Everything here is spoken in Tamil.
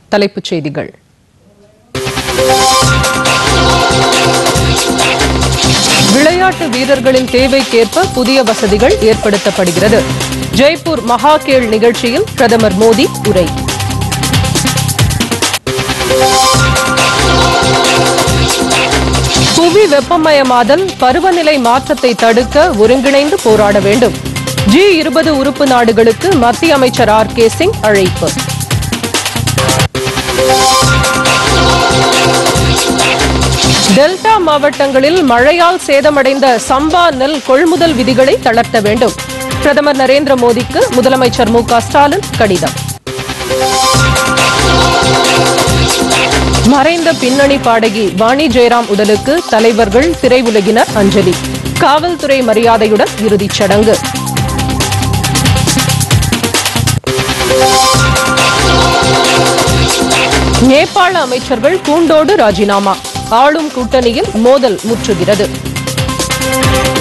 தலைப்புச் செய்திகள் விளையாட்டு வீரர்களின் தேவைக்கேற்ப புதிய வசதிகள் ஏற்படுத்தப்படுகிறது ஜெய்ப்பூர் மகாகேள் நிகழ்ச்சியில் பிரதமர் மோடி உரை புவி வெப்பமயமாதல் பருவநிலை மாற்றத்தை தடுக்க ஒருங்கிணைந்து போராட வேண்டும் ஜி இருபது உறுப்பு நாடுகளுக்கு மத்திய அமைச்சர் ஆர் கே சிங் அழைப்பு டெல்டா மாவட்டங்களில் மழையால் சேதமடைந்த சம்பா நெல் கொள்முதல் விதிகளை தளர்த்த வேண்டும் பிரதமர் நரேந்திர மோடிக்கு முதலமைச்சர் மு க ஸ்டாலின் கடிதம் மறைந்த பின்னணி பாடகி வாணி ஜெயராம் உடலுக்கு தலைவர்கள் திரையுலகினர் அஞ்சலி காவல்துறை மரியாதையுடன் இறுதிச் சடங்கு நேபாள அமைச்சர்கள் கூண்டோடு ராஜினாமா ஆளும் கூட்டணியில் மோதல் முற்றுகிறது